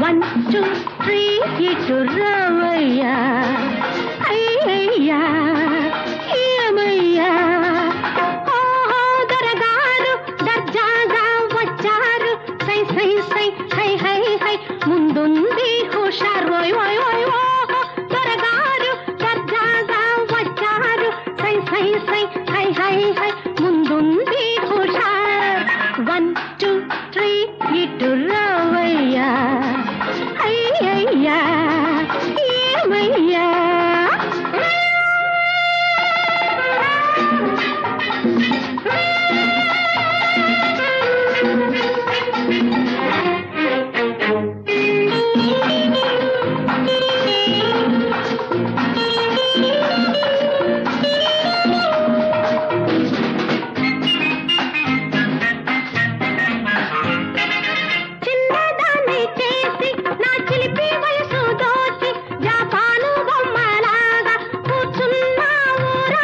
one two three ఇటు రావయ్యా అయ్యయ్యా ఏమయ్యా ఓహో దొరగారు దర్జాగా వచ్చారు సై సై సై హై హై హై ముందుంది హుషారు ఓయ్ ఓయ్ ఓయ్ ఓహో దొరగారు దర్జాగా వచ్చారు సై సై సై హై హై హై ముందుంది హుషార్ వన్ టూ త్రీ ఇటు రావయ్యా అయ్యయ్యా ఏమయ్యా చిన్నదాన్ని చేసి నా చిలిపి వయసు దోచి జాపాను బొమ్మలాగా కూర్చున్నావురా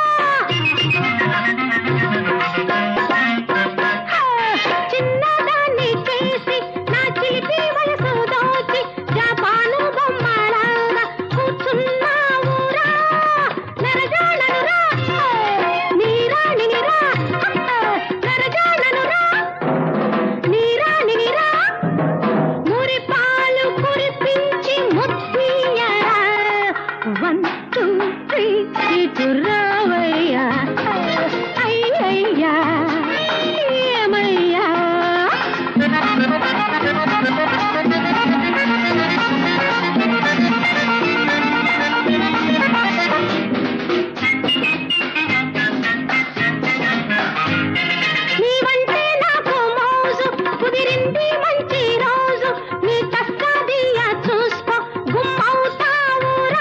చిన్నదాన్ని చేసి నా చిలిపి వయసు దోచి జాపాను బొమ్మలాగా కూర్చున్నావురా నరజాడనురా నీరాణినిరా నరజాడనురా నీరాణినిరా మురి పాలు కురిపించి ముత్తియరా వన్ టూ త్రీ ఇటు రావయ్యా అయ్యయ్యా ఏమయ్యా నీవంటే నాకు మోజు కుదిరింది మంచి రోజు నీ కస్కదియా చూసుకో గుమ్మవుతావురా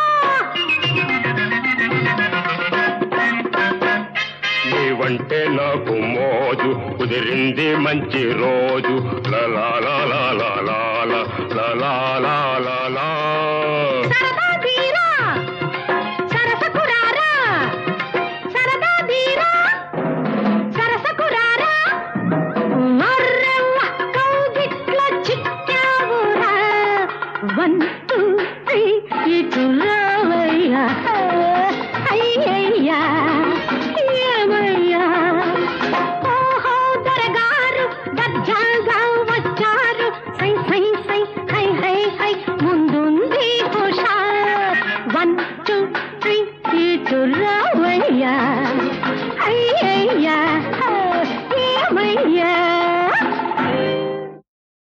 నీవంటే నాకు మోజు కుదిరింది మంచి రోజు లలా లాలా లాలా లాలా లాలా సరదా తీరా సరసకురారా సరదా తీరా సరసకురారా మర్రెవ్వ కౌగిట్లో చిక్కావురా వన్ టూ త్రీ ఇటు